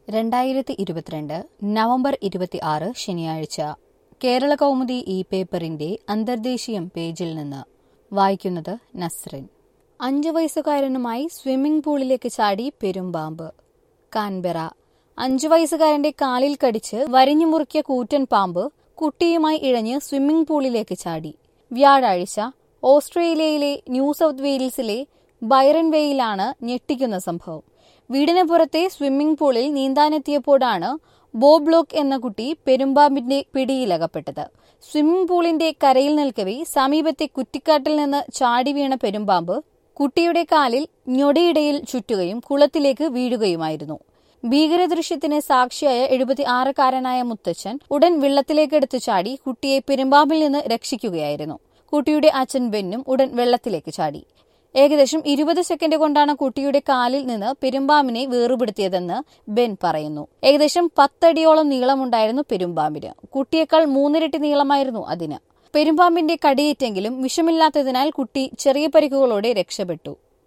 രണ്ടായിരത്തി ഇരുപത്തിരണ്ട് നവംബർ ഇരുപത്തി ആറ് ശനിയാഴ്ച കേരള കൗമുദി ഇ പേപ്പറിന്റെ അന്തർദേശീയം പേജിൽ നിന്ന് വായിക്കുന്നത് നസ്റിൻ അഞ്ചു വയസ്സുകാരനുമായി സ്വിമ്മിംഗ് പൂളിലേക്ക് ചാടി പെരുമ്പാമ്പ് കാൻബെറ അഞ്ചു വയസ്സുകാരന്റെ കാലിൽ കടിച്ച് വരിഞ്ഞു മുറുക്കിയ കൂറ്റൻ പാമ്പ് കുട്ടിയുമായി ഇഴഞ്ഞ് സ്വിമ്മിംഗ് പൂളിലേക്ക് ചാടി വ്യാഴാഴ്ച ഓസ്ട്രേലിയയിലെ ന്യൂ സൗത്ത് വെയിൽസിലെ ബൈറൻ വേയിലാണ് ഞെട്ടിക്കുന്ന സംഭവം വീടിന് പുറത്തെ സ്വിമ്മിംഗ് പൂളിൽ നീന്താനെത്തിയപ്പോഴാണ് ബോബ്ലോക്ക് എന്ന കുട്ടി പെരുമ്പാമ്പിന്റെ പിടിയിലകപ്പെട്ടത് സ്വിമ്മിംഗ് പൂളിന്റെ കരയിൽ നിൽക്കവെ സമീപത്തെ കുറ്റിക്കാട്ടിൽ നിന്ന് ചാടി വീണ പെരുമ്പാമ്പ് കുട്ടിയുടെ കാലിൽ ഞൊടിയിടയിൽ ചുറ്റുകയും കുളത്തിലേക്ക് വീഴുകയുമായിരുന്നു ഭീകരദൃശ്യത്തിന് സാക്ഷിയായ എഴുപത്തി ആറുകാരനായ മുത്തച്ഛൻ ഉടൻ വെള്ളത്തിലേക്കെടുത്തു ചാടി കുട്ടിയെ പെരുമ്പാമ്പിൽ നിന്ന് രക്ഷിക്കുകയായിരുന്നു കുട്ടിയുടെ അച്ഛൻ ബെന്നും ഉടൻ വെള്ളത്തിലേക്ക് ചാടി ഏകദേശം ഇരുപത് സെക്കൻഡ് കൊണ്ടാണ് കുട്ടിയുടെ കാലിൽ നിന്ന് പെരുമ്പാമ്പിനെ വേറുപെടുത്തിയതെന്ന് ബെൻ പറയുന്നു ഏകദേശം പത്തടിയോളം നീളമുണ്ടായിരുന്നു പെരുമ്പാമ്പിന് കുട്ടിയേക്കാൾ മൂന്നിരട്ടി നീളമായിരുന്നു അതിന് പെരുമ്പാമ്പിന്റെ കടിയേറ്റെങ്കിലും വിഷമില്ലാത്തതിനാൽ കുട്ടി ചെറിയ പരിക്കുകളോടെ രക്ഷപ്പെട്ടു